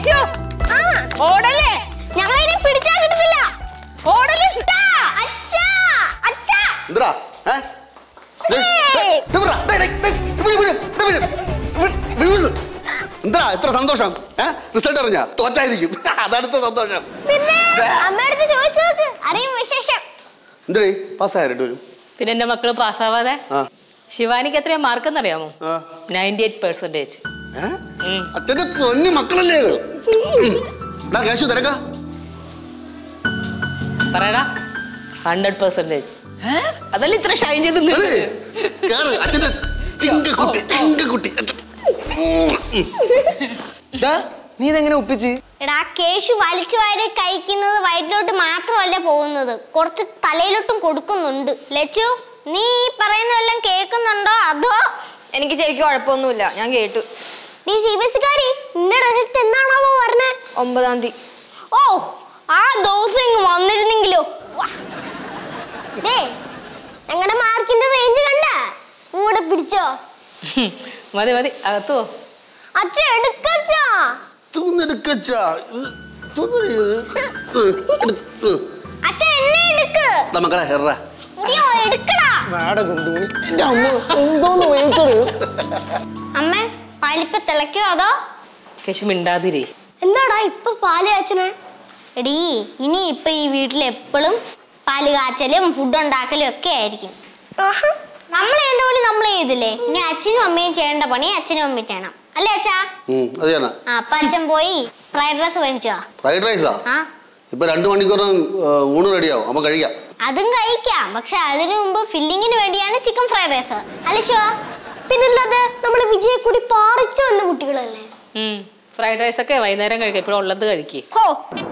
കേശു ഓടല്ലേ ഞങ്ങളിനി പിടിച്ചാൽ കിട്ടത്തില്ല ഓടല്ലേ അച്ഛാ അച്ഛാ എന്താ ഏ? ദേ, ദേ, ദേ വിടറാ. ദേ, ദേ, ദേ, വിട്, വിട്, ദേ, വിട്. വിട്, വിട്, വിട്. എന്താ ഇത്ര സന്തോഷം ഏ റിസൾട്ട് അറിഞ്ഞ തോറ്റായിരിക്കും അതടുത്ത സന്തോഷം പിന്നെ അമ്മയടുത്ത് ചോദിച്ചു നോക്ക് അറിയും വിശേഷം എന്തേ പാസ്സായ രണ്ടുപേരും പിന്നെ എന്റെ മക്കള് പാസ്സാവാതെ ആ ശിവാനിക്ക് എത്രയാ മാർക്ക് എന്നറിയാമോ ആ. നയൻറ്റി എയ്റ്റ് പെർസെന്റേജ് ഏ? അച്ഛന്റെ പൊന്നു മക്കളല്ലേ ഇത് ഉം. എടാ കേശു തിരക്കാ പറയടാ ഹൺഡ്രഡ് പെർസെന്റേജ് അതല്ല ഇത്ര ഷൈൻ ചെയ്ത് അതെ. നിന്നത്. കേറ് അച്ഛന്റെ ചിങ്കക്കുട്ടി ചിങ്കക്കുട്ടി ഡാ, നീ ഇതെങ്ങനെ ഒപ്പിച്ച് എടാ കേശു വലിച്ചു വാരി കഴിക്കുന്നത് വയറ്റിലോട്ട് മാത്രമല്ല പോകുന്നത് കുറച്ച് തലയിലോട്ടും കൊടുക്കുന്നുണ്ട് ലച്ചു നീ ഈ പറയുന്ന വല്ലതും കേൾക്കുന്നുണ്ടോ അതോ എനിക്ക് ശരിക്കും കുഴപ്പമൊന്നുമില്ല ഞാൻ കേട്ടു നീ സി ബി എസ് കാരി നിന്റെ റിസൾട്ട് എന്നാണാവോ പറഞ്ഞേ ഒമ്പതാം തീയതി ഓ ആ ദിവസം ഇങ്ങ് വന്നിരുന്നെങ്കിലോ ഞങ്ങളുടെ മാർക്കിന്റെ റേഞ്ച് കണ്ട കൂടെ പിടിച്ചോ മതി മതി അകത്തോ അച്ഛ എടുക്കച്ചാ തൂന്നെടുക്കച്ചാ അച്ഛ എന്നെ എടുക്ക് മക്കളെ ഹെറ മുടിയോ എടുക്കടാ മാഡം കൊണ്ടുപോയി എന്റെ അമ്മ എന്തോന്ന് വെയിറ്റത് അമ്മ പാലിപ്പ തിളയ്ക്കോ അതോ കേശു മിണ്ടാതിരി എന്താടാ ഇപ്പൊ പാല് കാച്ചണേ എടീ ഇനി ഇപ്പൊ ഈ വീട്ടിൽ എപ്പോഴും പാല് കാച്ചലും ഫുഡ് ഉണ്ടാക്കലും ഒക്കെ ആയിരിക്കും നമ്മൾ ചെയ്യേണ്ട പണി നമ്മൾ ചെയ്തില്ലേ ഇനി അച്ഛനും അമ്മയും ചെയ്യേണ്ട പണി അച്ഛനും അമ്മയും ചെയ്യണം അല്ലേ അച്ഛാ അത് ചെയ്യണ ആ അപ്പൊ അച്ഛൻ പോയി ഫ്രൈഡ് റൈസ് മേടിച്ചോ ഫ്രൈഡ് റൈസാ ആ ഇപ്പൊ രണ്ടു മണിക്കൂറിനും ഊണ് റെഡിയാവും അപ്പൊ കഴിക്കാം അതും കഴിക്കാം പക്ഷെ അതിനു മുമ്പ് ഫില്ലിങ്ങിന് വേണ്ടിയാണ് ചിക്കൻ ഫ്രൈഡ് റൈസ് അല്ലേ ശിവ പിന്നല്ലാതെ നമ്മുടെ വിജയെ കൂടി പാറിച്ചു വന്ന കുട്ടികളല്ലേ ഫ്രൈഡ് റൈസ് ഒക്കെ വൈകുന്നേരം കഴിക്കും ഇപ്പോഴും ഉള്ളത് കഴിക്കേ ഹോ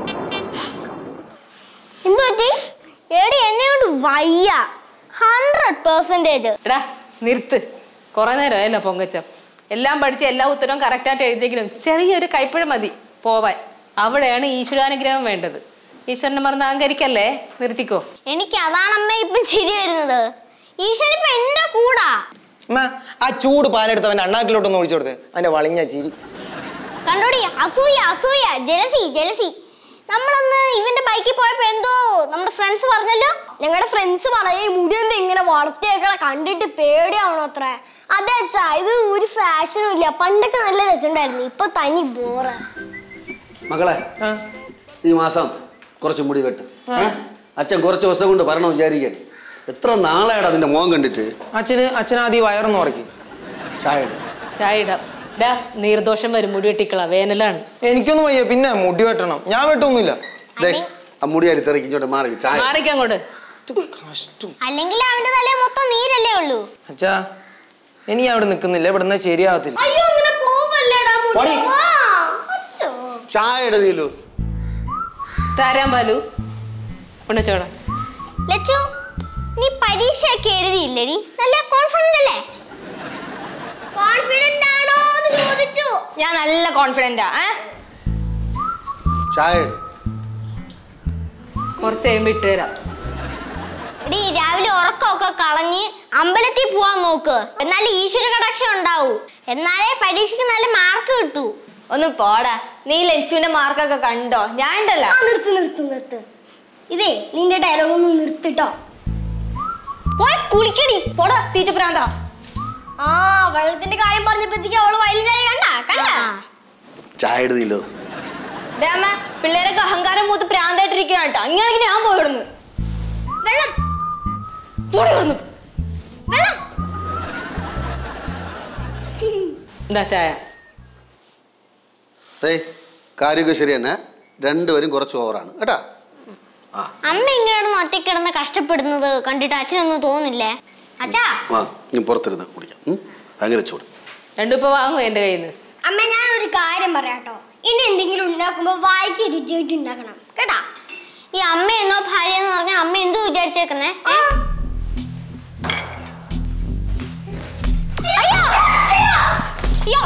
എന്തു പറ്റി എടി എന്നെ കൊണ്ട് വയ്യ ഹൺഡ്രഡ് പെർസെന്റേജ് എടാ നിർത്ത് കുറെ നേരമായല്ലോ പൊങ്കച്ചം എല്ലാം പഠിച്ച് എല്ലാ ഉത്തരവും കറക്റ്റായിട്ട് എഴുതിയെങ്കിലും ചെറിയൊരു കൈപ്പിഴ മതി പോവാൻ അവിടെയാണ് ഈശ്വരാനുഗ്രഹം വേണ്ടത് ഈശ്വരനെ മറന്ന് അഹങ്കരിക്കല്ലേ നിർത്തിക്കോ എനിക്ക് അതാണ് അമ്മ ഇപ്പം ചിരി വരുന്നത് ഈശ്വരൻ ഇപ്പൊ എന്റെ കൂടാ അമ്മ ആ ചൂട് പാലെടുത്ത് അവന്റെ അണ്ണാക്കിലോട്ടൊന്ന് ഒഴിച്ചു കൊടുത്ത് അവന്റെ വളിഞ്ഞ ചിരി കണ്ടോടി അസൂയ അസൂയ ജലസി ജലസി നമ്മളന്ന് ഇവന്റെ ബൈക്കിൽ പോയപ്പോ എന്തോ നമ്മുടെ ഫ്രണ്ട്സ് പറഞ്ഞല്ലോ ഞങ്ങളുടെ ഫ്രണ്ട്സ് പറയേ മുടിയൊന്നും ഇങ്ങനെ വളർത്തിയേക്കണ കണ്ടിട്ട് പേടിയാവണോ അത്ര അതെ അച്ഛാ ഇത് ഒരു ഫാഷനും ഇല്ല പണ്ടൊക്കെ നല്ല രസമുണ്ടായിരുന്നു ഇപ്പൊ തനി ബോറ് മക്കളെ ആ, ഈ മാസം കുറച്ച് മുടി വെട്ട് ഏ? അച്ഛൻ കുറച്ച് ദിവസം കൊണ്ട് പറയണം വിചാരിക്കാൻ എത്ര നാളായിട്ട് അതിന്റെ മോൻ കണ്ടിട്ട് അച്ഛന് അച്ഛനാദ്യം വയറൊന്ന് ഉറക്കി ചായയുടെ ചായ ഇടാം ഡാ നീർദോഷം വരും മുടി വെട്ടിക്കള വേനലാണ് എനിക്കൊന്നും വയ്യ പിന്നെ മുടി വെട്ടണം ഞാൻ വെട്ടൊന്നുമില്ല ദേ, ആ മുടിയാലി തിരക്കി ഇങ്ങോട്ട് മാറി ചായ മാറിക്കങ്ങോട്ട് ഇത് കഷ്ടം അല്ലെങ്കിൽ അവന്റെ തലേ മൊത്തം നീരല്ലേ ഉള്ളൂ അച്ഛാ ഇനി അവിടെ നിൽക്കുന്നില്ല ഇവിടെ നിന്നാ ശരിയാവത്തില്ല അയ്യോ അങ്ങനെ പോവല്ലേടാ മുടി. പോടി. ആ, അച്ഛോ. ചായയുടെ നീലു തരാൻ പാലു കൊണ്ടുവച്ചോടാ ലച്ചു നീ പരീക്ഷയൊക്കെ എഴുതിയില്ലേടി നല്ല കോൺഫിഡന്റ് അല്ലേ കോൺഫിഡന്റ് ആണോ എന്ന് ചോദിച്ചു ഞാൻ നല്ല കോൺഫിഡന്റാ ഏ ചായയുടെ കുറച്ച് കഴിയുമ്പോൾ ഇട്ട് തരാം എടി രാവിലെ ഉറക്കമൊക്കെ കളഞ്ഞ് അമ്പലത്തിൽ പോവാൻ നോക്ക് എന്നാലേ ഈശ്വര കടാക്ഷം ഉണ്ടാവൂ എന്നാലേ പരീക്ഷയ്ക്ക് നല്ല മാർക്ക് കിട്ടൂ ഒന്ന് പോടാ നീ ലച്ചുവിന്റെ മാർക്കൊക്കെ കണ്ടോ ഞാൻ ഉണ്ടല്ലോ ആ നിർത്ത് നിർത്ത് നിർത്ത് ഇതേ നിന്റെ ഡയലോഗ് ഒന്ന് നിർത്തിട്ടോ പോയി കുളിക്കടി പോടാ തീറ്റ പ്രാന്താ ആ വെള്ളത്തിന്റെ കാര്യം പറഞ്ഞപ്പോഴത്തേക്ക് അവള് വയലുകാരി കണ്ട കണ്ട ചായയുടെ നീലു ഡാമ പിള്ളേരൊക്കെ അഹങ്കാരം മൂത്ത് പ്രാന്തായിട്ടിരിക്കണം കേട്ടോ അങ്ങനെയാണെങ്കിൽ ഞാൻ പോയിടുന്നു വെള്ളം പോയിടുന്നു വെള്ളം എന്താ ചായ ഏയ് കാര്യമൊക്കെ ശരി തന്നെ രണ്ടുപേരും കുറച്ച് ഓവറാണ് കേട്ടാ ആ അമ്മ ഇങ്ങനെ ഒറ്റയ്ക്ക് കിടന്ന് കഷ്ടപ്പെടുന്നത് കണ്ടിട്ട് അച്ഛനൊന്നും തോന്നില്ലേ അച്ഛാ ആ ഞാൻ പുറത്തിരുന്ന് കുടിക്കാം ഉം? ഭയങ്കര ചൂട് രണ്ടും ഇപ്പൊ വാങ്ങുമോ എന്റെ കയ്യിൽ നിന്ന് അമ്മ ഞാൻ ഒരു കാര്യം പറയാട്ടോ ഇനി എന്തെങ്കിലും ഉണ്ടാക്കുമ്പോ വായിക്ക് രുചിയായിട്ട് ഉണ്ടാക്കണം കേട്ടാ ഈ അമ്മ എന്നോ ഭാര്യ എന്ന് പറഞ്ഞ അമ്മ എന്തോ വിചാരിച്ചേക്കുന്നേ ആ, അയ്യോ അയ്യോ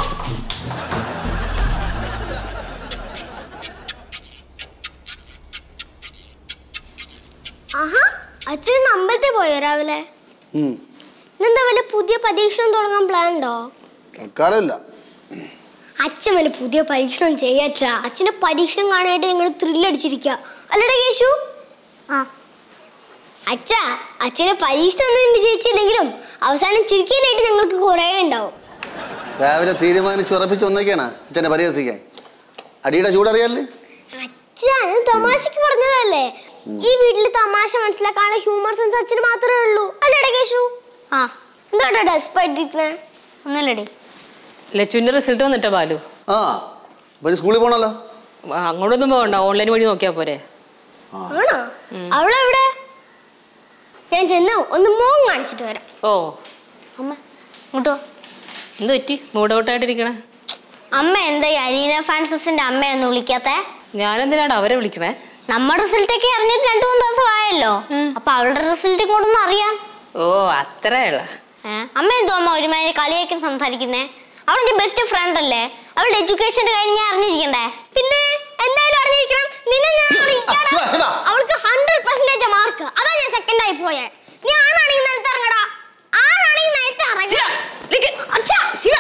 ആഹാ അച്ഛൻ അമ്പലത്തിൽ പോയോ രാവിലെ ഇന്നെന്താ വല്ല പുതിയ പരീക്ഷണം തുടങ്ങാൻ പ്ലാൻ ഉണ്ടോ തൽക്കാലമില്ല അച്ഛൻ വല്ല പുതിയ പരീക്ഷണം ചെയ്യച്ചാ അച്ഛന്റെ പരീക്ഷണം കാണാനായിട്ട് ഞങ്ങൾ ത്രില്ലടിച്ചിരിക്കുക അല്ലടാ കേശു ആ അച്ഛാ അച്ഛന്റെ പരീക്ഷണം ഒന്നും വിജയിച്ചില്ലെങ്കിലും അവസാനം ചിരിക്കാനായിട്ട് ഞങ്ങൾക്ക് കുറേ ഉണ്ടാവും രാവിലെ തീരുമാനിച്ച് ഉറപ്പിച്ച് വന്നേക്കാണ് അച്ഛനെ പരിഹസിക്കാൻ അടിയുടെ ചൂടറിയാല്ലേ അച്ഛാ ഞാൻ തമാശക്ക് പറഞ്ഞതല്ലേ ഈ വീട്ടിൽ തമാശ മനസ്സിലാക്കാനുള്ള ഹ്യൂമർ സെൻസ് അച്ഛന് മാത്രമേ ഉള്ളൂ അല്ലേടാ കേശു ആ എന്താ ഡെസ്പായിട്ടിരിക്കണേ ഒന്നല്ലടി ലച്ചുവിന്റെ റിസൾട്ട് വന്നിട്ടോ ബാലു ആ അപ്പൊ ഇനി സ്കൂളിൽ പോകണല്ലോ ആ, അങ്ങോട്ടൊന്നും പോകണ്ട ഓൺലൈൻ വഴി നോക്കിയാ പോരെ ആണോ അവളെവിടെ ഞാൻ ചെന്ന് ഒന്ന് മോൻ കാണിച്ചിട്ട് വരാം ഓ അമ്മ ഇങ്ങോട്ടോ എന്ത് പറ്റി മൂഡ് ഔട്ടായിട്ടിരിക്കണേ അമ്മ എന്താ ഈ അലീന ഫ്രാൻസിന്റെ അമ്മയൊന്നും വിളിക്കാത്തെ ഞാനെന്തിനാണ് അവരെ വിളിക്കണേ നമ്മുടെ റിസൾട്ടൊക്കെ അറിഞ്ഞിട്ട് രണ്ടു മൂന്ന് ദിവസം ആയല്ലോ അപ്പൊ അവളുടെ റിസൾട്ട് കൊണ്ടൊന്നും അറിയാം ഓ അത്രയുള്ള ഏ? അമ്മ എന്തോ അമ്മ ഒരുമാതിരി കളിയൊക്കെ സംസാരിക്കുന്നേ അവളെന്റെ ബെസ്റ്റ് ഫ്രണ്ട് അല്ലേ അവളുടെ എഡ്യൂക്കേഷന്റെ കാര്യം ഞാൻ അറിഞ്ഞിരിക്കണ്ടേ പിന്നെ എന്തായാലും അറിഞ്ഞിരിക്കണം നിന്നെ ഞാൻ അറിയിക്കാടാ. ശിവ, ശിവ. അവൾക്ക് ഹൺഡ്രഡ് പെർസെന്റേജ് മാർക്ക് അതാ ഞാൻ സെക്കൻഡ് ആയി പോയെ നീ ആണാണെങ്കിൽ നിലത്ത് ഇറങ്ങടാ ആണാണെങ്കിൽ നിലത്ത് ഇറങ്ങ അച്ഛാ, ശിവ.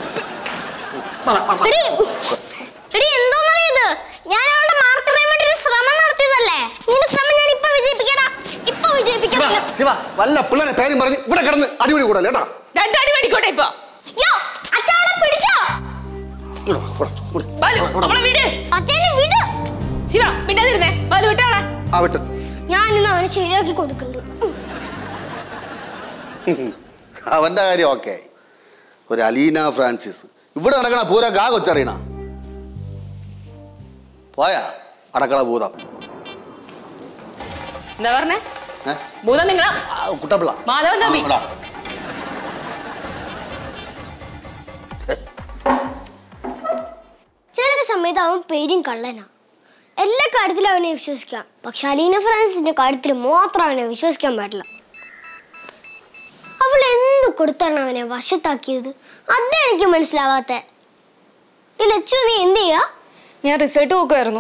എടി, എടി, എന്തോന്നറിയോ ഇത് ഞാൻ അവളുടെ മാർക്ക് അറിയാൻ വേണ്ടി ഒരു ശ്രമം നടത്തിയതല്ലേ നിന്റെ ശ്രമം ഞാൻ ഇപ്പൊ വിജയിപ്പിക്കടാ ഇപ്പൊ വിജയിപ്പിക്കാം ശിവ, ശിവ വല്ല പിള്ളേരെ പേരും പറഞ്ഞ് ഇവിടെ കിടന്ന് അടിപൊളി കൂടല്ലേ കേട്ടാ രണ്ടടി മേടിക്കോട്ടെ ഇപ്പൊ യോ അച്ഛാ അവളെ പിടിച്ചോ ഇവിടെ, ഇവിടെ, ഇവിടെ. ബാലു നമ്മളെ വീട് അച്ഛനെ വിട് ശിവ മിണ്ടാതിരുന്നേ ബാലു വിട്ടോളെ ആ വിട്ട് ഞാൻ ഇന്ന് അവനെ ശരിയാക്കി കൊടുക്കുന്നുണ്ട് അവന്റെ കാര്യം ഓക്കെ ഒരു അലീന ഫ്രാൻസിസ് ഇവിടെ നടക്കണ പൂര ഗാ കൊച്ചറിയണ പോയാ അടക്കള ഭൂതം എന്താ പറഞ്ഞേ ഏ? ഭൂതം നിങ്ങളാ ആ, കുട്ടപ്പിള്ള മാധവൻ തമ്പി. ആ, ഇവിടെ. ചില സമയത്ത് അവൻ പേരും കള്ളനാ എല്ലാ കാര്യത്തിലും അവനെ വിശ്വസിക്കാം പക്ഷെ അലീന ഫ്രാൻസിന്റെ കാര്യത്തിൽ മാത്രം അവനെ വിശ്വസിക്കാൻ പാടില്ല അവൾ എന്ത് കൊടുത്താണ് അവനെ വശത്താക്കിയത് അതാ എനിക്ക് മനസ്സിലാവാത്ത ലച്ചു നീ എന്ത് ചെയ്യാ ഞാൻ റിസൾട്ട് നോക്കുമായിരുന്നു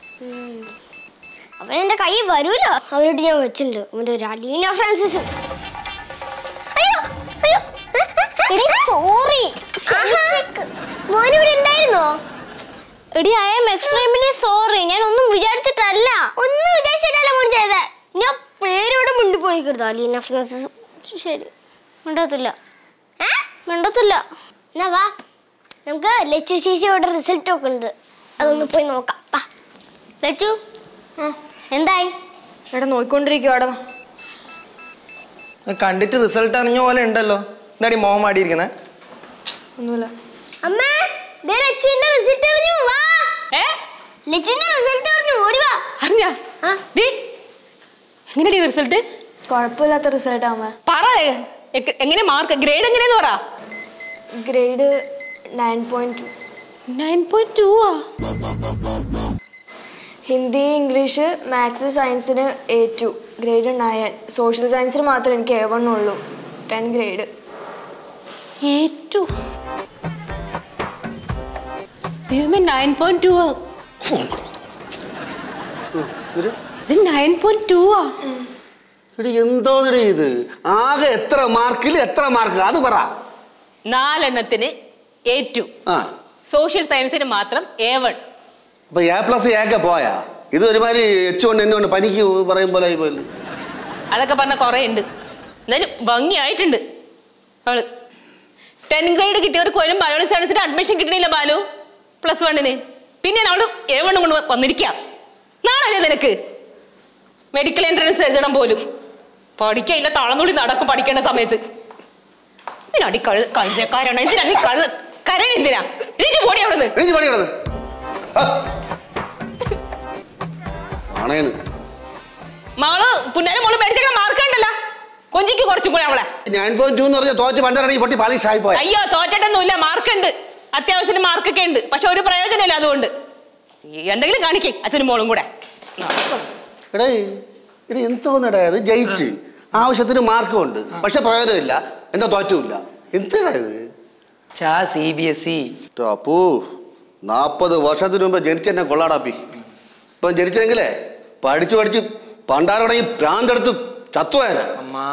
അവൻ എന്റെ കൈ വരൂലോ അവരോട് ഞാൻ വെച്ചിട്ടുണ്ട് അവന്റെ ഒരു അലീന ഫ്രാൻസിസ് അയ്യോ അയ്യോ സോറി മോനിവിടെ ഉണ്ടായിരുന്നോ എടി ഐ ആം എക്സ്ട്രീംലി സോറി ഞാൻ ഒന്നും വിചാരിച്ചിട്ടല്ല ഒന്നും വിചാരിച്ചിട്ടല്ല മോൻ ചെയ്തേ ഞാൻ പേരോടെ മുണ്ടി പോയിക്കരുത് അലീന ഫ്രാൻസിസ് ശരി മിണ്ടത്തില്ല ഏ മിണ്ടത്തില്ല എന്നാ വാ നമുക്ക് ലച്ചു ചേച്ചിയുടെ റിസൾട്ട് ഒക്കെ ഉണ്ട് അതൊന്ന് പോയി നോക്കാം വാ ലച്ചു എന്തായി ഇവിടെ നോക്കിക്കൊണ്ടിരിക്കും അവിടെ കണ്ടിട്ട് റിസൾട്ട് അറിഞ്ഞ പോലെ ഉണ്ടല്ലോ എന്താടി മോഹം മാടിയിരിക്കുന്നത് ഒന്നുമില്ല അമ്മേ ദേ ലച്ചുവിന്റെ റിസൾട്ട് അറിഞ്ഞു വാ ഏ ലച്ചുവിന്റെ റിസൾട്ട് അറിഞ്ഞു ഓടി വാ അറിഞ്ഞാ ആ. ഡീ എങ്ങനെയാടി റിസൾട്ട് കുഴപ്പമില്ലാത്ത റിസൾട്ട് ആവുമ്പോ പറ എ- എങ്ങനെ മാർക്ക് ഗ്രേഡ് എങ്ങനെയാന്ന് പറ grade nine point two nine point two ആ ഹിന്ദി ഇംഗ്ലീഷ് മാത്സ് സയൻസിന് A two grade nine social സയൻസിന് മാത്രമേ എനിക്ക് എ വൺ ഉള്ളൂ ടെൻ ഗ്രേഡ് ഏറ്റു ദൈവമേ നയൻ പോയിന്റ് ടു ഒരു ഇത് നയൻ പോയിന്റ് ടു ആ എടി എന്തോന്നടി ഇത് ആകെ എത്ര മാർക്കിൽ എത്ര മാർക്ക് അത് പറ നാലെണ്ണത്തിന് എ ടു ആ സോഷ്യൽ സയൻസിന് മാത്രം എ വൺ അപ്പൊ എ പ്ലസ് എക്കെ പോയാ ഇത് ഒരുമാതിരി എച്ച് കൊണ്ട് എന്നെ കൊണ്ട് പനിക്ക് പറയും പോലെ ആയി പോയില്ലേ അതൊക്കെ പറഞ്ഞ കുറേ ഉണ്ട് എന്തായാലും ഭംഗിയായിട്ടുണ്ട് അവള് ടെൻ ഗ്രേഡ് കിട്ടിയവർക്ക് പോലും ബയോളജി സയൻസിന് അഡ്മിഷൻ കിട്ടണില്ല ബാലു പ്ലസ് വണ്ണിന് പിന്നെയാണ് അവള് എ വൺ കൊണ്ട് വന്നിരിക്കുക നാളല്ലേ നിനക്ക് മെഡിക്കൽ എൻട്രൻസ് എഴുതണം പോലും പഠിക്കയില്ല താളം തുള്ളി നടക്കും പഠിക്കേണ്ട സമയത്ത് എന്തിനാടി കഴു കഴുതക്കാരാണ് എന്തിനാ നീ കഴു കരൺ എന്തിനാ എണീറ്റ് പോടി അവിടെ നിന്ന് എഴുതി പണിയണത് ആണേന്ന് മകള് പുന്നാരെ മോള് മേടിച്ചേക്കണ മാർക്ക് ഉണ്ടല്ലോ കൊഞ്ചിക്ക് കുറച്ചും കൂടെ അവളെ നയൻ പോയിന്റ് ടു എന്ന് പറഞ്ഞാൽ തോറ്റ് പണ്ടറങ്ങി പൊട്ടി പാളിഷ് ആയി പോയ അയ്യോ തോറ്റിട്ടൊന്നുമില്ല മാർക്കുണ്ട് അത്യാവശ്യത്തിന് മാർക്കൊക്കെ ഉണ്ട് പക്ഷെ ഒരു പ്രയോജനമില്ല അതുകൊണ്ട് ഈ എന്തെങ്കിലും കാണിക്കേ അച്ഛനും മോളും കൂടെ എടേ എടി എന്തോന്നടേ അത് ജയിച്ച് ആവശ്യത്തിന് മാർക്കും ഉണ്ട് പക്ഷെ പ്രയോജനമില്ല എന്താ തോറ്റുമില്ല എന്താടാ ഇത് ചാ C B S E Appu നാൽപ്പത് വർഷത്തിന് മുമ്പ് ജനിച്ചെന്നെ കൊള്ളാടാപ്പി ഇപ്പം ജനിച്ചെങ്കിലേ പഠിച്ചു പഠിച്ച് പണ്ടാരോടെങ്കിൽ പ്രാന്തെടുത്ത് ചത്തുപോയാന അമ്മാ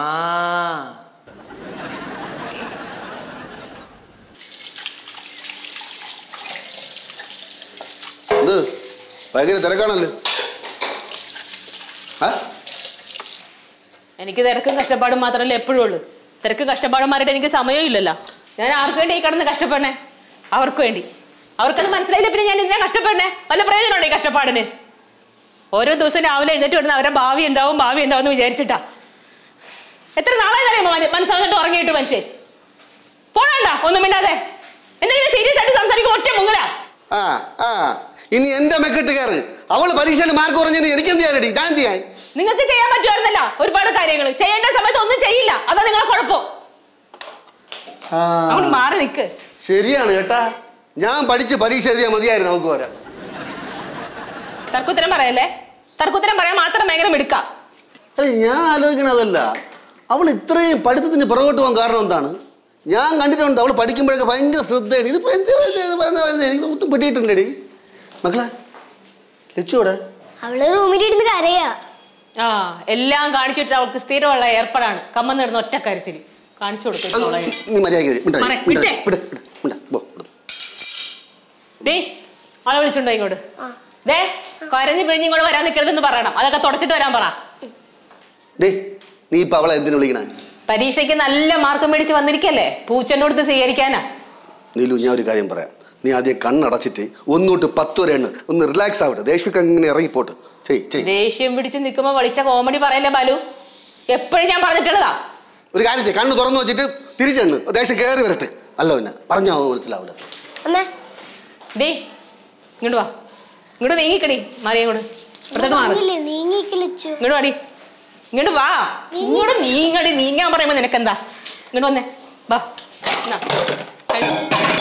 ഭയങ്കര തിരക്കാണല്ലോ ആ എനിക്ക് തിരക്കും കഷ്ടപ്പാടും മാത്രമല്ല എപ്പോഴും ഉള്ളൂ തിരക്ക് കഷ്ടപ്പാടും മാറിയിട്ട് എനിക്ക് സമയവും ഇല്ലല്ലോ ഞാൻ ആർക്ക് വേണ്ടി ഈ കിടന്ന് കഷ്ടപ്പെടണേ അവർക്ക് വേണ്ടി അവർക്കത് മനസ്സിലായില്ല പിന്നെ ഞാൻ എന്തിനാ കഷ്ടപ്പെടണേ വല്ല പ്രയോജനമുണ്ടോ ഈ കഷ്ടപ്പാടിന് ഓരോ ദിവസം രാവിലെ എഴുന്നേറ്റ് വിടുന്ന അവരുടെ ഭാവി എന്താവും ഭാവി എന്താവും എന്ന് വിചാരിച്ചിട്ടാ എത്ര നാളായി അറിയാമോ മനസ്സാന്നിട്ട് ഉറങ്ങിയിട്ട് മനുഷ്യൻ പോണണ്ട ഒന്നും മിണ്ടാതെ എന്തെങ്കിലും സീരിയസ് ആയിട്ട് സംസാരിക്കും ഒറ്റ മുങ്ങല ആ ആ ഇനി എന്റെ മെക്കിട്ട് കയറ് അവള് പരീക്ഷയിൽ മാർക്ക് കുറഞ്ഞതിന് എനിക്ക് എന്ത് ചെയ്യാനടി ഞാൻ എന്ത് ചെയ്യാൻ നിങ്ങൾക്ക് ചെയ്യാൻ പറ്റുമായിരുന്നല്ല ഒരുപാട് കാര്യങ്ങൾ ചെയ്യേണ്ട സമയത്ത് ഒന്നും ചെയ്യില്ല അതാ നിങ്ങളെ കുഴപ്പം ആ അങ്ങോട്ട് മാറി നിൽക്ക് ശരിയാണ് കേട്ടാ ഞാൻ പഠിച്ച് പരീക്ഷ എഴുതിയാൽ മതിയായിരുന്നു നമുക്ക് വരാം തർക്കുത്തരം പറയല്ലേ തർക്കുത്തരം പറയാൻ മാത്രം ഭയങ്കര മിടുക്കാം അല്ല ഞാൻ ആലോചിക്കണതല്ല അവൾ ഇത്രയും പഠിത്തത്തിന് പുറകോട്ട് പോകാൻ കാരണം എന്താണ് ഞാൻ കണ്ടിട്ടുണ്ട് അവൾ പഠിക്കുമ്പോഴൊക്കെ ഭയങ്കര ശ്രദ്ധയാണ് ഇതിപ്പോ എന്തിനാ ഇത് ഇത് പറയുന്നത് പറയുന്നത്? എനിക്ക് ഒത്തും പെട്ടിട്ടുണ്ടടി മക്കളെ ലച്ചുവിടെ അവള് റൂമിലിരുന്ന് കരയാ ആ എല്ലാം കാണിച്ചിട്ട് അവൾക്ക് സ്ഥിരമുള്ള ഏർപ്പാടാണ് കമ്മ നേടുന്ന ഒറ്റ കരച്ചില് കാണിച്ചു കൊടുക്കും നീ മര്യാദ മാറി, വിട്ടേ. ഡേ ആളെ വിളിച്ചിട്ടുണ്ടോ ഇങ്ങോട്ട് ദേ കരഞ്ഞു പിഴിഞ്ഞ് ഇങ്ങോട്ട് വരാൻ നിൽക്കരുതെന്ന് പറയണം അതൊക്കെ തുടച്ചിട്ട് വരാൻ പറ ഡേ നീ ഇപ്പൊ അവളെ എന്തിനു വിളിക്കണേ പരീക്ഷയ്ക്ക് നല്ല മാർക്ക് മേടിച്ച് വന്നിരിക്കല്ലേ പൂച്ചന്റെ അടുത്ത് സ്വീകരിക്കാനാ നീലു ഞാൻ ഒരു കാര്യം പറയാം നീ ആദ്യം കണ്ണടച്ചിട്ട് ഒന്നോട്ട് പത്ത് വരെ എണ്ണ് ഒന്ന് റിലാക്സ് ആവട്ടെ ദേഷ്യമൊക്കെ അങ്ങനെ ഇറങ്ങിപ്പോട്ട് ചെയ് ചെയ് ദേഷ്യം പിടിച്ച് നിൽക്കുമ്പോ വളിച്ച കോമഡി പറയല്ലേ ബാലു എപ്പോഴും ഞാൻ പറഞ്ഞിട്ടുള്ളതാ ഒരു കാര്യം ചെയ്യ് കണ്ണ് തുറന്നു വെച്ചിട്ട് തിരിച്ചെണ്ണ് ദേഷ്യം കയറി വരട്ടെ അല്ല പിന്നെ പറഞ്ഞാ മനസ്സിലാവില്ല അമ്മേ ഡേ ഇങ്ങോട്ട് വാ ഇങ്ങോട്ട് നീങ്ങിക്കടി മാറിയ ഇങ്ങോട്ട് ഇവിടുത്തോട്ട് മാറി പറഞ്ഞില്ലേ നീങ്ങിക്കലിച്ചു ഇങ്ങോട്ട് വാടി ഇങ്ങോട്ട് വാ ഇങ്ങോട്ട് നീങ്ങടി നീങ്ങാൻ പറയുമ്പോ നിനക്കെന്താ ഇങ്ങോട്ട് വന്നേ വാ എന്നാ, കഴുക്.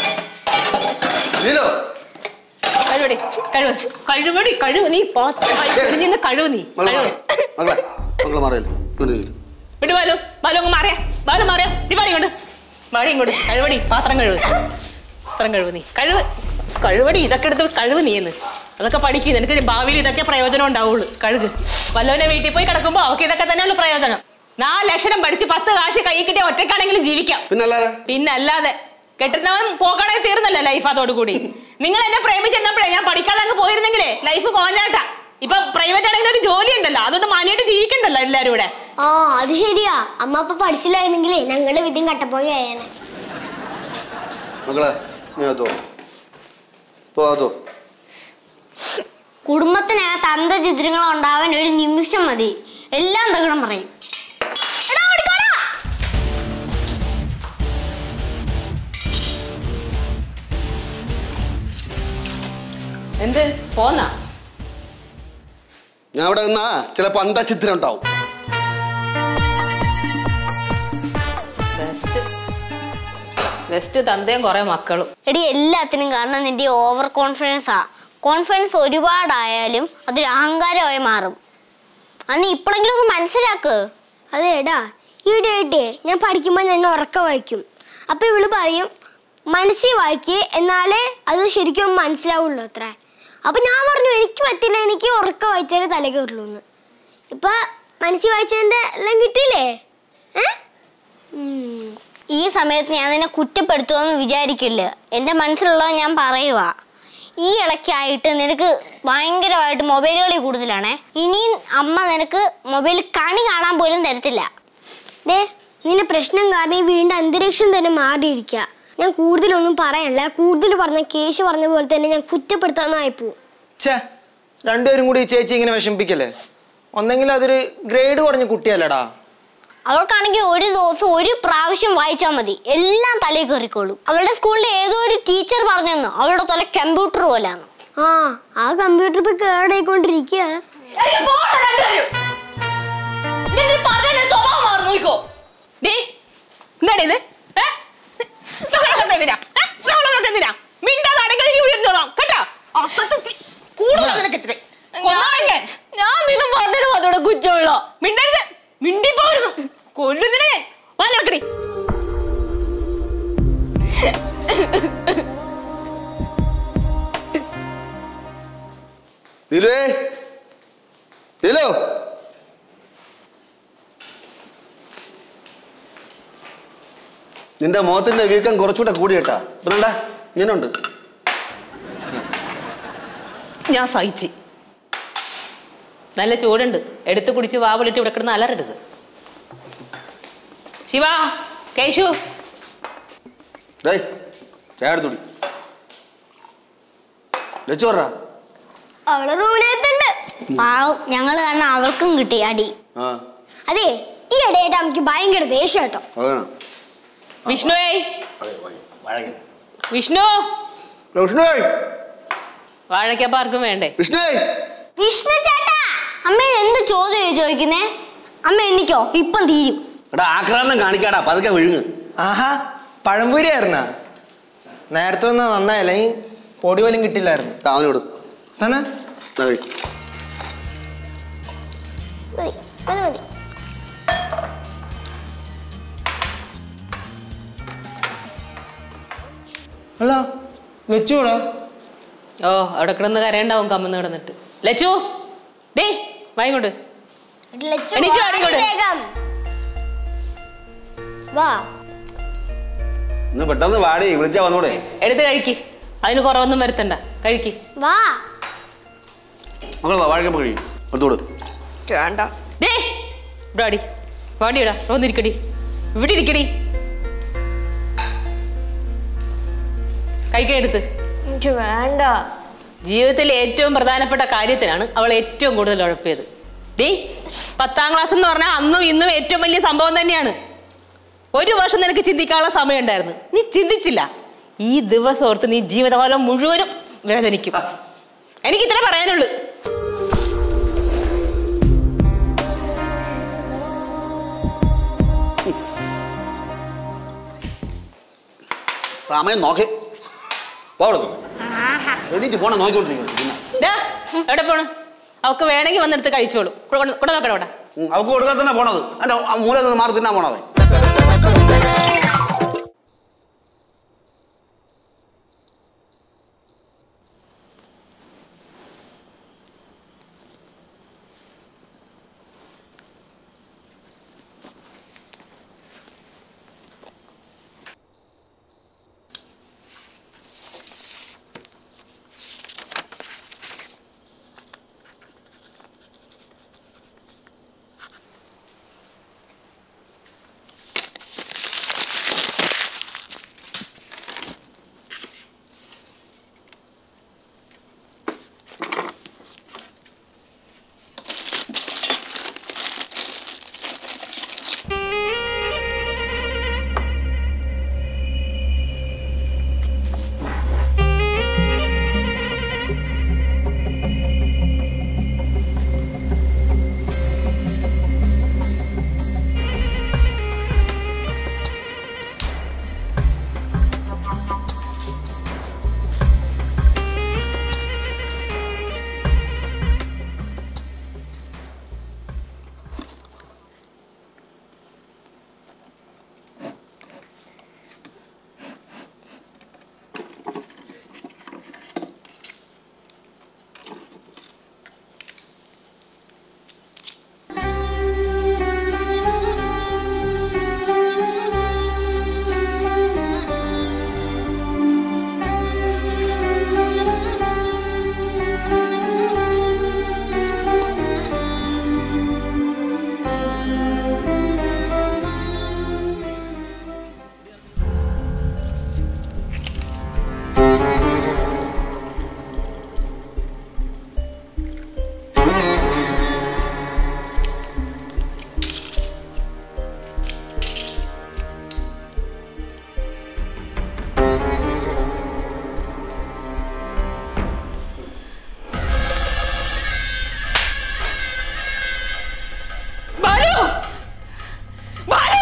നീലോ കഴുകടി കഴുക് കഴുകടി കഴുക് നീ പാത്രം നിന്ന് കഴുക് നീ മകളെ കഴുക് മകളെ മകളെ മാറിയല്ലേ ഇങ്ങോട്ട് നീലു വിട്ടു ബാലു ബാലു അങ്ങ് മാറിയാ ബാലു മാറിയാ നീ പാടി ഇങ്ങോട്ട് പാടി ഇങ്ങോട്ട് കഴിവടി പാത്രം കഴിവ് പാത്രം കഴിവ് നീ കഴിവ് കഴിവടി ഇതൊക്കെ എടുത്ത് കഴിവ് നീ എന്ന് അതൊക്കെ പഠിക്കും നിനക്ക് ഭാവിയിൽ ഇതൊക്കെ പ്രയോജനം ഉണ്ടാവുള്ളൂ കഴുക് വല്ലവനെ വീട്ടിൽ പോയി കിടക്കുമ്പോൾ അവർക്ക് ഇതൊക്കെ തന്നെയുള്ള പ്രയോജനം നാല് അക്ഷരം പഠിച്ച് പത്ത് കാശ് കൈ കിട്ടിയ ഒറ്റക്കാണെങ്കിലും ജീവിക്കാം പിന്നെ അല്ലാതെ പിന്നെ അല്ലാതെ കെട്ടുന്നവൻ പോകണേ തീർന്നല്ലോ ലൈഫ് അതോടുകൂടി നിങ്ങൾ എന്നെ പ്രേമിച്ചിരുന്നപ്പോഴേ ഞാൻ പഠിക്കാതെ അങ്ങ് പോയിരുന്നെങ്കിലേ ലൈഫ് കോഞ്ഞാട്ടാ ഇപ്പൊ പ്രൈവറ്റ് ആണെങ്കിൽ ഒരു ജോലി ഉണ്ടല്ലോ അതുകൊണ്ട് മാനിയായിട്ട് ജീവിക്കണ്ടല്ലോ എല്ലാരും ഇവിടെ ആ അത് ശരിയാ അമ്മ അപ്പൊ പഠിച്ചില്ലായിരുന്നെങ്കിലേ ഞങ്ങളുടെ വിദ്യം കട്ടപ്പോകയായേനെ മകളെ നീ അതോ പോ അതോ കുടുംബത്തിനകത്ത് അന്തചിത്രങ്ങൾ ഉണ്ടാവാൻ ഒരു നിമിഷം മതി എല്ലാം തകടം പറയും എടാ, ഓടിക്കോടാ. എന്ത് പോന്നാ ഞാൻ അവിടെ നിന്നാ ചിലപ്പോ അന്തചിത്രം ഉണ്ടാവും ബെസ്റ്റ് ബെസ്റ്റ് തന്തയും കുറെ മക്കളും എടി എല്ലാത്തിനും കാരണം നിന്റെ ഓവർ കോൺഫിഡൻസാ കോൺഫിഡൻസ് ഒരുപാടായാലും അതൊരു അഹങ്കാരമായി മാറും അത് നീ ഇപ്പോഴെങ്കിലും ഒന്ന് മനസ്സിലാക്ക് അതേടാ ഈയിടെ ആയിട്ടേ ഞാൻ പഠിക്കുമ്പോൾ ഞാൻ ഉറക്കം വായിക്കും അപ്പൊ ഇവള് പറയും മനസ്സിൽ വായിക്കേ എന്നാലേ അത് ശരിക്കും മനസ്സിലാവുള്ളൂ അത്ര അപ്പൊ ഞാൻ പറഞ്ഞു എനിക്ക് പറ്റില്ല എനിക്ക് ഉറക്കം വായിച്ചാലേ തല കയറുള്ളൂ എന്ന് ഇപ്പൊ മനസ്സിൽ വായിച്ചതിന്റെ എല്ലാം കിട്ടിയില്ലേ ഏ ഉം. ഈ സമയത്ത് ഞാൻ നിന്നെ കുറ്റപ്പെടുത്തുമെന്ന് വിചാരിക്കില്ല എൻ്റെ മനസ്സിലുള്ളത് ഞാൻ പറയുക ഈ ഇടയ്ക്കായിട്ട് നിനക്ക് ഭയങ്കരമായിട്ട് മൊബൈൽ കളി കൂടുതലാണേ ഇനിയും അമ്മ നിനക്ക് മൊബൈൽ കണി കാണാൻ പോലും തരത്തില്ല ദേ നിന്റെ പ്രശ്നം കാരണം ഈ വീടിന്റെ അന്തരീക്ഷം തന്നെ മാറിയിരിക്കുക ഞാൻ കൂടുതലൊന്നും പറയാനില്ല കൂടുതൽ പറഞ്ഞ കേശു പറഞ്ഞ പോലെ തന്നെ ഞാൻ കുറ്റപ്പെടുത്താന്നായി പോവും ഛേ രണ്ടുപേരും കൂടി ഈ ചേച്ചി ഇങ്ങനെ വിഷമിപ്പിക്കല്ലേ ഒന്നെങ്കിൽ അതൊരു ഗ്രേഡ് കുറഞ്ഞ കുട്ടിയല്ലടാ അവൾക്കാണെങ്കിൽ ഒരു ദിവസം ഒരു പ്രാവശ്യം വായിച്ചാൽ മതി എല്ലാം തലയിൽ കയറിക്കോളും അവളുടെ സ്കൂളിലെ ഏതോ ഒരു ടീച്ചർ പറഞ്ഞെന്നു അവളുടെ തല കമ്പ്യൂട്ടർ പോലെയാണ് ആ ആ കമ്പ്യൂട്ടർ ഇപ്പൊ കേടായിക്കൊണ്ടിരിക്കുക ഡേ എന്താടി ഇത് ഏ? ബഹളം എന്തിനാ? ഏ? ബഹളം എന്തിനാ? മിണ്ടാതാണെങ്കിൽ ഈ വീട് ഇരുന്നോളാം, കേട്ടോ? അസത്യത്തി. കൂടുതലാ നിനക്ക് ഇത്തിരി. കൊന്നാളെ ഞാൻ. മിണ്ടരുത്. മിണ്ടിപ്പോരുന്നു. കൊല്ലുന്നില്ല ഞാൻ. വാല് വെക്കടി. നീലുവേ നീലു നിന്റെ മുഖത്തിന്റെ വീക്കം കുറച്ചുകൂടെ കൂടി കേട്ടാ ഇപ്പണ്ട ഇങ്ങനുണ്ട് ഞാൻ സഹിച്ച് നല്ല ചൂടുണ്ട് എടുത്ത് കുടിച്ച് വാവിളിട്ട് ഇവിടെ കിടന്ന് അലറരുത് ശിവ കേശു ഡേയ് ചായ എടുത്തുടി ലച്ചു പറ അവളെ റൂമിനകത്തുണ്ട് പാവം ഞങ്ങൾ കാരണം അവർക്കും കിട്ടി അടി ആ അതെ ഈ ഇടയായിട്ട് നമുക്ക് ഭയങ്കര ദേഷ്യം കേട്ടോ അതാണ് വിഷ്ണുവേ വിഷ്ണു വിഷ്ണുവേ വാഴയ്ക്കപ്പാർക്കും വേണ്ടേ വിഷ്ണുവേ വിഷ്ണു ചേട്ടാ അമ്മ എന്ത് ചോദ്യം ചോദിക്കുന്നേ അമ്മ എണ്ണിക്കോ ഇപ്പം തീരും എടാ ആക്രാന്തം കാണിക്കാടാ പതുക്കെ വിഴുങ്ങ് ആഹാ പഴംപൊരി ആയിരുന്നാ നേരത്തെ ഒന്ന് നന്നായില്ല ഈ പൊടി പോലും കിട്ടില്ലായിരുന്നു അവനോട് തന്നെ മതി മതി മതി അല്ല വെച്ചുകൂടാ ഓ അവിടെ കിടന്ന് കരയുണ്ടാവും കമ്മന്ന് കിടന്നിട്ട് ലച്ചു ഡേ വായിങ്ങോട്ട് ലച്ചു, എനിക്ക് വാ ആരെയും കൂടെ. വേഗം. വാ ഇന്ന് പെട്ടെന്ന് വാടി വിളിച്ചാ വന്നൂടെ എടുത്ത് കഴിക്ക് അതിന് കുറവൊന്നും വരുത്തണ്ട കഴിക്ക് വാ മക്കൾ വാ വാഴക്കപ്പ കഴിയും എടുത്തോട് വേണ്ട ഡേ ഇവിടെ അടി വാടി ഇടാ വന്നിരിക്കടി ഇവിടെ ഇരിക്കടി കഴിക്കാൻ എടുത്ത് എനിക്ക് വേണ്ട ജീവിതത്തിൽ ഏറ്റവും പ്രധാനപ്പെട്ട കാര്യത്തിനാണ് അവൾ ഏറ്റവും കൂടുതൽ ഉഴപ്പിയത് ഡീ പത്താം ക്ലാസ് എന്ന് പറഞ്ഞാൽ അന്നും ഇന്നും ഏറ്റവും വലിയ സംഭവം തന്നെയാണ് ഒരു വർഷം നിനക്ക് ചിന്തിക്കാനുള്ള സമയം ഉണ്ടായിരുന്നു നീ ചിന്തിച്ചില്ല ഈ ദിവസം ഓർത്ത് നീ ജീവിതകാലം മുഴുവനും വേദനിക്കും എനിക്ക് ഇത്ര പറയാനുള്ളൂ സമയം നോക്കി പോടുന്നു എണീറ്റ് പോണ നോക്കിക്കൊണ്ടിരിക്കുന്നു പിന്നെ ഡാ, എവിടെ പോണ് അവക്ക് വേണമെങ്കിൽ വന്നെടുത്ത് കഴിച്ചോളൂ കൂടെ കൂടെ നോക്കണം ഇവിടെ ഉം, അവൾക്ക് കൊടുക്കാൻ തന്നെ പോണത് അതിന്റെ മൂലത്തിൽ നിന്ന് മാറി തിന്നാൻ പോണവൻ ബാലു ബാലു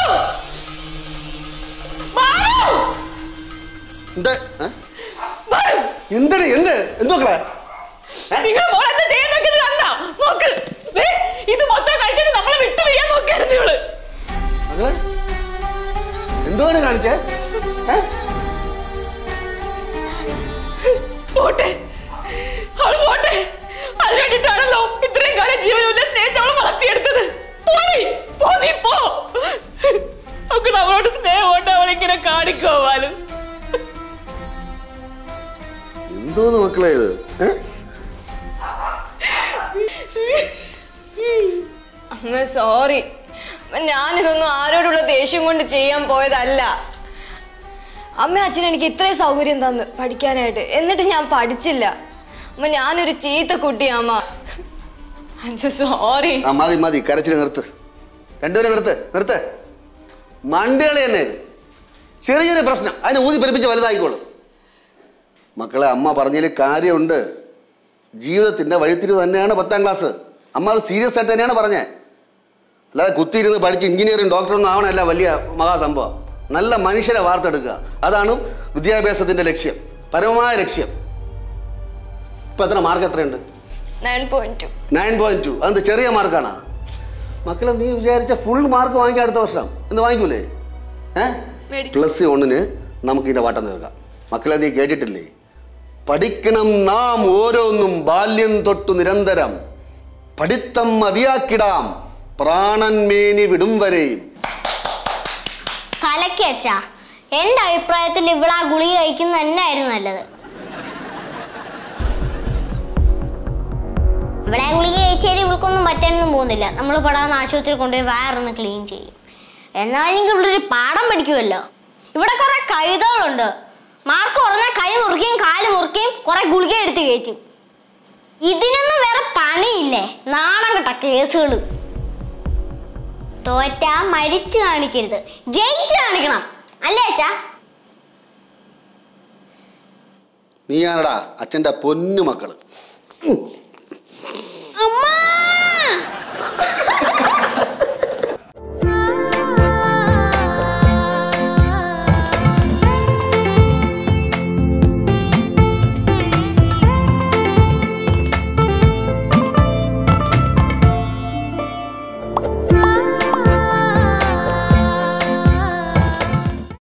ബാലു എന്താ ഏ? ബാലു എന്തടി എന്ത് എന്തുക്കളെ നിങ്ങളുടെ മോൾ എന്താ ചെയ്യാൻ നോക്കിയത് കണ്ടാ നോക്ക് ദേ, ഇത് മൊത്തം കഴിച്ചിട്ട് നമ്മളെ വിട്ടു പിരിയാൻ നോക്കിയായിരുന്നു ഇവള് മകളെ എന്തുവാണ് കാണിച്ചേ ഏ? പോട്ടെ അവള് പോട്ടെ അത് വേണ്ടിട്ടാണല്ലോ ഇത്രയും കാലം ജീവനുള്ള സ്നേഹിച്ച് അവളെ വളർത്തിയെടുത്തത് പോടി പോ നീ പോ അവൾക്ക് നമ്മളോട് സ്നേഹം കൊണ്ട് അവളിങ്ങനെ കാണിക്കോവാലും എന്തോന്ന് മക്കളെ ഇത് ഏ? അമ്മ സോറി ഞാനിതൊന്നും ആരോടുള്ള ദേഷ്യം കൊണ്ട് ചെയ്യാൻ പോയതല്ല അമ്മ അച്ഛൻ എനിക്ക് ഇത്രയും സൗകര്യം തന്നു പഠിക്കാനായിട്ട് എന്നിട്ട് ഞാൻ പഠിച്ചില്ല അമ്മ ഞാനൊരു ചീത്ത കുട്ടിയാ അമ്മ അച്ഛ സോറി ആ മതി മതി കരച്ചിൽ നിർത്ത് രണ്ടുപേരും നിർത്ത് നിർത്ത് മണ്ടകളി തന്നെ ഇത് ചെറിയൊരു പ്രശ്നം അതിനെ ഊതി പെരുപ്പിച്ച് വലുതായിക്കോളും മക്കളെ അമ്മ പറഞ്ഞതിൽ കാര്യമുണ്ട് ജീവിതത്തിൻ്റെ വഴിത്തിരിവ് തന്നെയാണ് പത്താം ക്ലാസ് അമ്മ അത് സീരിയസ് ആയിട്ട് തന്നെയാണ് പറഞ്ഞത് അല്ലാതെ കുത്തിയിരുന്ന് പഠിച്ച് എഞ്ചിനീയറിംഗ് ഡോക്ടറൊന്നും ആവണമല്ല വലിയ മഹാസംഭവം നല്ല മനുഷ്യരെ വാർത്തെടുക്കുക അതാണ് വിദ്യാഭ്യാസത്തിൻ്റെ ലക്ഷ്യം പരമമായ ലക്ഷ്യം ഇപ്പം എത്ര മാർക്ക് എത്രയുണ്ട് nine point two nine point two അതെന്ത് ചെറിയ മാർക്കാണ് മക്കളെ നീ വിചാരിച്ച ഫുൾ മാർക്ക് വാങ്ങിക്കാം അടുത്ത വർഷം എന്ന് വാങ്ങിക്കൂലേ ഏ മേടിക്കും. പ്ലസ് ഒന്നിന് നമുക്ക് ഇതിന്റെ വാട്ടം തീർക്കാം മക്കളെ നീ കേട്ടിട്ടില്ലേ പഠിക്കണം നാം ഓരോന്നും ബാല്യം തൊട്ടു നിരന്തരം പഠിത്തം മതിയാക്കിടാം പ്രാണൻ മേനി വിടും വരെയും കലക്കി അച്ഛാ എൻ്റെ അഭിപ്രായത്തിൽ ഇവളാ ഗുളിക കഴിക്കുന്നത് തന്നെയായിരുന്നു നല്ലത് ഇവളെ ഗുളിക കഴിച്ചാൽ ഇവൾക്കൊന്നും പറ്റാനൊന്നും പോകുന്നില്ല നമ്മൾ പെടാന്ന് ആശുപത്രി കൊണ്ടുപോയി വയറൊന്ന് ക്ലീൻ ചെയ്യും എന്നാലെങ്കിൽ ഇവിടെ ഒരു പാഠം പഠിക്കുമല്ലോ ഇവിടെ കുറെ കൈതകളുണ്ട് മാർക്ക് കുറഞ്ഞാൽ കൈ മുറിക്കുകയും കാല് മുറിക്കുകയും കുറെ ഗുളിക എടുത്ത് കയറ്റും ഇതിനൊന്നും വേറെ പണിയില്ലേ നാണം കെട്ട കേസുകൾ തോറ്റ മരിച്ചു കാണിക്കരുത് ജയിച്ചു കാണിക്കണം അല്ലേ അച്ഛാ നീയാണടാ അച്ഛൻ്റെ പൊന്നു മക്കള് അമ്മ